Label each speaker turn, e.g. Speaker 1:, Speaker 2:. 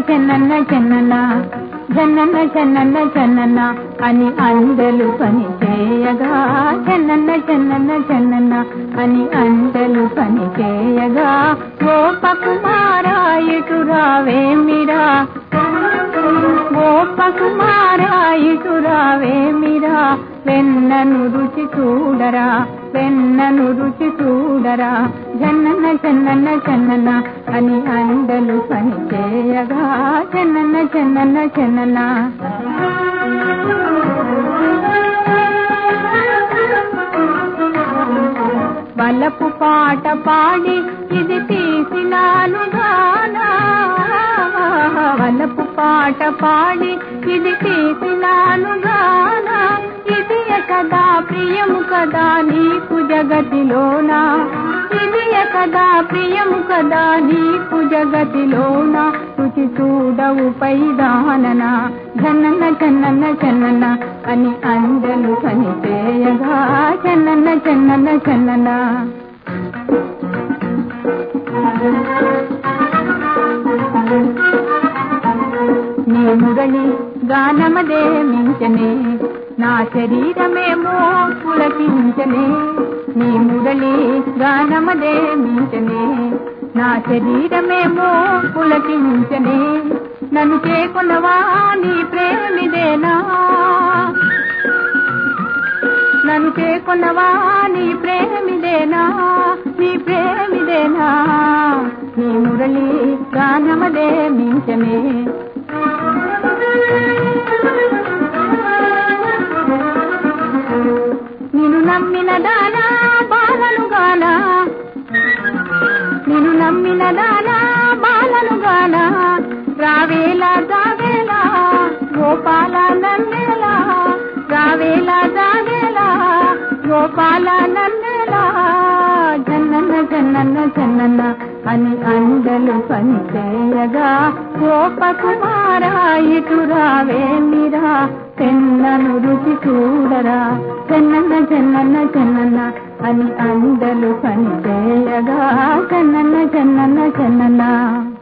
Speaker 1: చెన్నన్న చెన్నన్న జనన్న చెన్నన్న చెన్నన్న అని అందలు పని చేయగా చెన్నన్న చెన్నన్న చెన్నన్న అని అందలు పని చేయగా ఓ పకుమారా ఇటు రావేమిరా ఓ పకుమారా ఇటు రావేమిరా వెన్నను రుచి చూడరా వెన్నను రుచి చూడరా జన్నన్న చెన్నన్న చెన్నన్న అని అందలు పని చేయగా చెన్నన్న చెన్నన్న చెన్నన్న వలపు పాట పాడి ఇది తీసినాను గానా వలపు పాట పాడి ఇది తీసినాను గానా ఇది కదా ప్రియము కదా నీకు జగతిలోనా ఇది కదా ప్రియము కదా నీకు జగతిలోనా రుచి చూడవు పైదానన జనన్న చెన్నన్న చెన్నన్న అని అందలు పని చేయగా చెన్నన్న చెన్నన్న చెన్నన్న నీ మురళి గానమదే మించనే నా శరీరమేమో పులకించనే నీ మురళి గానమదే మించనే నా శరీరమేమో పులకించనే నన్ను చేకొనవా నీ ప్రేమిదేనా నన్ను చేకొనవా నీ ప్రేమిదేనా నీ ప్రేమిదేనా నీ మురళి గానమదే మించనే నిన్ను నమ్మిన దానా బాలను గానా నిన్ను నమ్మిన దానా బాలను గానా రావేలా జావేలా గోపాల నన్నేలా రావేలా జావేలా గోపాల నన్నేలా జన్నన్న జన్నన్న జన్నన్న అని అందలు పని చేయగా గోపకుమారా ఇటు రావేమిరా చెన్నను రుచి చూడరా చెన్నన్న చెన్నన్న చెన్నన్న అని అందలు పని చేయగా చెన్నన్న చెన్నన్న చెన్నన్న